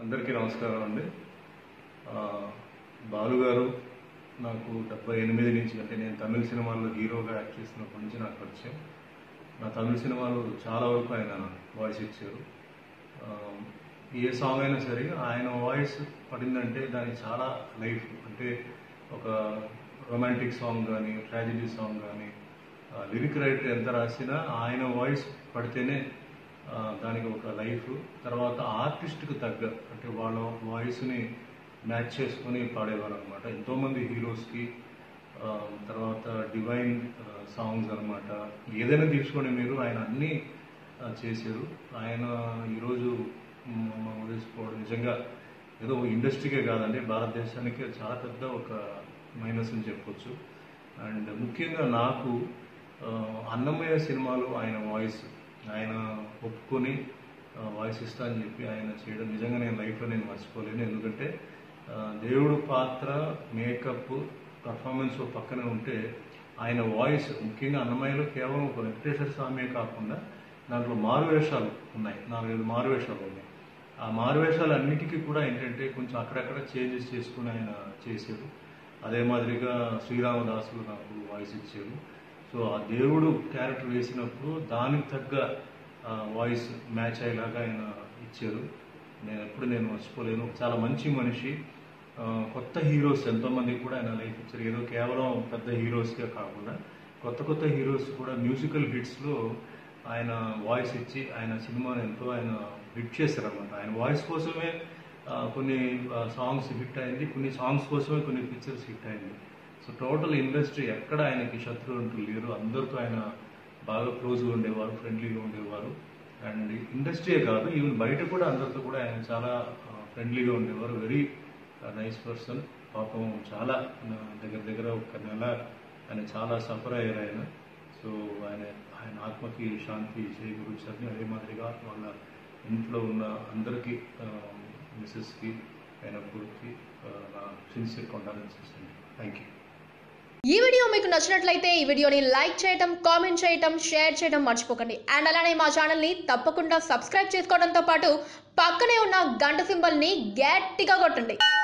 అందరికీ నమస్కారం అండి ఆ, బాలు గారు నాకు డెబ్బై ఎనిమిది నుంచి అంటే నేను తమిళ సినిమాల్లో హీరోగా యాక్ట్ చేసినప్పటి నుంచి నాకు పరిచయం నా తమిళ సినిమాలు చాలా వరకు ఆయన వాయిస్ ఇచ్చారు ఆ, ఏ సాంగ్ అయినా సరే ఆయన వాయిస్ పడిందంటే దానికి చాలా లైఫ్ అంటే ఒక రొమాంటిక్ సాంగ్ కానీ ట్రాజడీ సాంగ్ కానీ లిరిక్ రైటర్ ఎంత రాసినా ఆయన వాయిస్ పడితేనే ఆ, దానికి ఒక లైఫ్ తర్వాత ఆర్టిస్ట్కి తగ్గ అంటే వాళ్ళ వాయిస్ని మ్యాచ్ చేసుకొని పాడేవారు అనమాట ఎంతోమంది హీరోస్కి ఆ, తర్వాత డివైన్ సాంగ్స్ అనమాట ఏదైనా తీసుకోండి మీరు ఆయన అన్నీ ఆ, చేశారు ఆయన ఈరోజు మ- వదిలిపోవడం నిజంగా ఏదో ఇండస్ట్రీకే కాదండి భారతదేశానికి చాలా పెద్ద ఒక మైనస్ అని చెప్పొచ్చు అండ్ ముఖ్యంగా నాకు ఆ, అన్నమయ్య సినిమాలో ఆయన వాయిస్ ఆయన ఒప్పుకొని ఆ, వాయిస్ ఇస్తా అని చెప్పి ఆయన చేయడం నిజంగా నేను లైఫ్లో నేను మర్చిపోలేను ఎందుకంటే ఆ, దేవుడు పాత్ర మేకప్ పర్ఫార్మెన్స్ ఓ పక్కన ఉంటే ఆయన వాయిస్ ముఖ్యంగా అన్నమయ్యలో కేవలం ఒక వెంకటేశ్వర స్వామి కాకుండా దాంట్లో మారువేషాలు ఉన్నాయి నాలుగైదు మారువేషాలు ఉన్నాయి ఆ మారువేషాలు అన్నిటికీ కూడా ఏంటంటే కొంచెం అక్కడక్కడ చేంజెస్ చేసుకుని ఆయన చేశారు అదే మాదిరిగా శ్రీరామదాసులు నాకు వాయిస్ ఇచ్చారు సో ఆ దేవుడు క్యారెక్టర్ వేసినప్పుడు దానికి తగ్గ వాయిస్ మ్యాచ్ అయ్యేలాగా ఆయన ఇచ్చారు నేను ఎప్పుడు నేను మర్చిపోలేను చాలా మంచి మనిషి ఆ, కొత్త హీరోస్ ఎంతోమంది కూడా ఆయన లైఫ్ ఇచ్చారు ఏదో కేవలం పెద్ద హీరోస్గా కాకుండా కొత్త కొత్త హీరోస్ కూడా మ్యూజికల్ హిట్స్లో ఆయన వాయిస్ ఇచ్చి ఆయన సినిమాని ఎంతో ఆయన హిట్ చేశారు అనమాట ఆయన వాయిస్ కోసమే ఆ, కొన్ని సాంగ్స్ హిట్ అయింది కొన్ని సాంగ్స్ కోసమే కొన్ని పిక్చర్స్ హిట్ అయింది సో టోటల్ ఇండస్ట్రీ ఎక్కడ ఆయనకి శత్రువు అంటూ లేరు అందరితో ఆయన బాగా క్లోజ్గా ఉండేవారు ఫ్రెండ్లీగా ఉండేవారు అండ్ ఇండస్ట్రీయే కాదు ఈవెన్ బయట కూడా అందరితో కూడా ఆయన చాలా ఫ్రెండ్లీగా ఉండేవారు వెరీ నైస్ పర్సన్ పాపం చాలా ఆ, దగ్గర దగ్గర ఒక నెల ఆయన చాలా సఫర్ అయ్యారు ఆయన సో ఆయన ఆయన ఆత్మకి శాంతి చేకూర్చారని అదే మాదిరిగా వాళ్ళ ఇంట్లో ఉన్న అందరికీ మిస్సెస్కి ఆయన కొడుక్కి ఆ, నా సిన్సియర్ కొండాలని చేసింది థ్యాంక్ యూ ఈ వీడియో మీకు నచ్చినట్లయితే ఈ వీడియోని లైక్ చేయటం కామెంట్ చేయటం షేర్ చేయడం మర్చిపోకండి అండ్ అలానే మా ఛానల్ని తప్పకుండా సబ్స్క్రైబ్ చేసుకోవడంతో పాటు పక్కనే ఉన్న గంట సింబల్ని గట్టిగా కొట్టండి